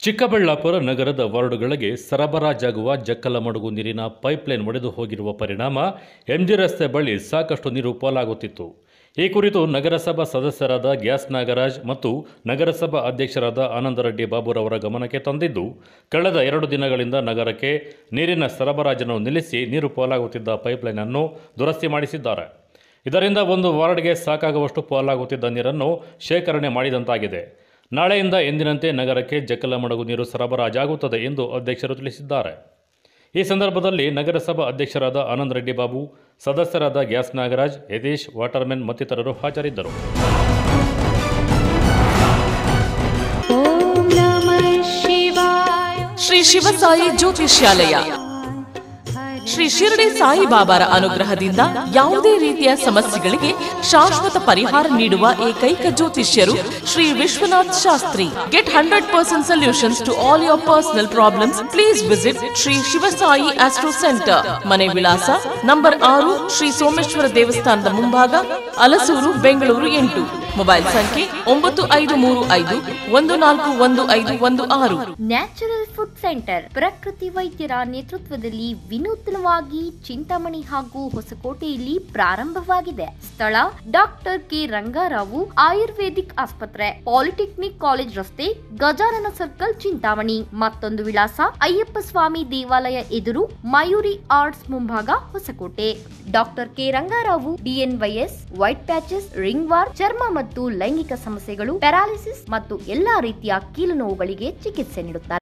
ಚಿಕ್ಕಬಳ್ಳಾಪುರ ನಗರದ ವಾರ್ಡುಗಳಿಗೆ ಸರಬರಾಜಾಗುವ ಜಕ್ಕಲಮಡುಗು ನೀರಿನ ಪೈಪ್ಲೈನ್ ಒಡೆದು ಹೋಗಿರುವ ಪರಿಣಾಮ ಎಂಜಿ ರಸ್ತೆ ಬಳಿ ಸಾಕಷ್ಟು ನೀರು ಪೋಲಾಗುತ್ತಿತ್ತು ಈ ಕುರಿತು ನಗರಸಭಾ ಸದಸ್ಯರಾದ ಗ್ಯಾಸ್ ನಾಗರಾಜ್ ಮತ್ತು ನಗರಸಭಾ ಅಧ್ಯಕ್ಷರಾದ ಆನಂದರೆಡ್ಡಿ ಬಾಬುರವರ ಗಮನಕ್ಕೆ ತಂದಿದ್ದು ಕಳೆದ ಎರಡು ದಿನಗಳಿಂದ ನಗರಕ್ಕೆ ನೀರಿನ ಸರಬರಾಜನ್ನು ನಿಲ್ಲಿಸಿ ನೀರು ಪೋಲಾಗುತ್ತಿದ್ದ ಪೈಪ್ಲೈನ್ ಅನ್ನು ದುರಸ್ತಿ ಮಾಡಿಸಿದ್ದಾರೆ ಇದರಿಂದ ಒಂದು ವಾರ್ಡ್ಗೆ ಸಾಕಾಗುವಷ್ಟು ಪೋಲಾಗುತ್ತಿದ್ದ ನೀರನ್ನು ಶೇಖರಣೆ ಮಾಡಿದಂತಾಗಿದೆ ನಾಳೆಯಿಂದ ಎಂದಿನಂತೆ ನಗರಕ್ಕೆ ಜಕ್ಕಲಮಡುಗು ನೀರು ಸರಬರಾಜಾಗುತ್ತದೆ ಎಂದು ಅಧ್ಯಕ್ಷರು ತಿಳಿಸಿದ್ದಾರೆ ಈ ಸಂದರ್ಭದಲ್ಲಿ ನಗರಸಭಾ ಅಧ್ಯಕ್ಷರಾದ ಆನಂದ್ ರೆಡ್ಡಿ ಬಾಬು ಸದಸ್ಯರಾದ ಗ್ಯಾಸ್ ನಾಗರಾಜ್ ಯತೀಶ್ ವಾಟರ್ಮೆನ್ ಮತ್ತಿತರರು ಹಾಜರಿದ್ದರು ॐ नमः शिवाय ಶ್ರೀ ಶಿವಸಾಯಿ ಜ್ಯೋತಿಷ್ಯಾಲಯ ಶ್ರೀ ಶಿರಡಿ ಸಾಯಿಬಾಬಾರ ಅನುಗ್ರಹದಿಂದ ಯಾವುದೇ ರೀತಿಯ ಸಮಸ್ಯೆಗಳಿಗೆ ಶಾಶ್ವತ ಪರಿಹಾರ ನೀಡುವ ಏಕೈಕ ಜ್ಯೋತಿಷ್ಯರು Shri Vishwanath Shastri get hundred percent solutions to all your personal problems please visit Shri Shivasai astro centre ಮನೆ ವಿಳಾಸ ನಂಬರ್ ಆರು ಶ್ರೀ ಸೋಮೇಶ್ವರ ದೇವಸ್ಥಾನದ ಮುಂಭಾಗ ಅಲಸೂರು ಬೆಂಗಳೂರು ಎಂಟು ಮೊಬೈಲ್ ಸಂಖ್ಯೆ ಒಂಬತ್ತು ಐದು ಮೂರು ಐದು ಒಂದು ನಾಲ್ಕು ಒಂದು ಐದು ಒಂದು ಆರು ನ್ಯಾಚುರಲ್ ಫುಡ್ ಸೆಂಟರ್ ಪ್ರಕೃತಿ ವೈದ್ಯರ ನೇತೃತ್ವದಲ್ಲಿ ವಿನೂತನವಾಗಿ ಚಿಂತಾಮಣಿ ಹಾಗೂ ಹೊಸಕೋಟೆಯಲ್ಲಿ ಪ್ರಾರಂಭವಾಗಿದೆ ಸ್ಥಳ ಡಾಕ್ಟರ್ ಕೆ ರಂಗಾರಾವು ಆಯುರ್ವೇದಿಕ್ ಆಸ್ಪತ್ರೆ ಪಾಲಿಟೆಕ್ನಿಕ್ ಕಾಲೇಜ್ ರಸ್ತೆ ಗಜಾನನ ಸರ್ಕಲ್ ಚಿಂತಾಮಣಿ ಮತ್ತೊಂದು ವಿಳಾಸ ಅಯ್ಯಪ್ಪ ಸ್ವಾಮಿ ದೇವಾಲಯ ಎದುರು ಮಯೂರಿ ಆರ್ಟ್ಸ್ ಮುಂಭಾಗ Hosakote doctor K Rangarao DNYS white patches ringworm ಚರ್ಮ ಮತ್ತು ಲೈಂಗಿಕ ಸಮಸ್ಯೆಗಳು ಪ್ಯಾರಾಲಿಸಿಸ್ ಮತ್ತು ಎಲ್ಲಾ ರೀತಿಯ ಕೀಲು ನೋವುಗಳಿಗೆ ಚಿಕಿತ್ಸೆ ನೀಡುತ್ತಾರೆ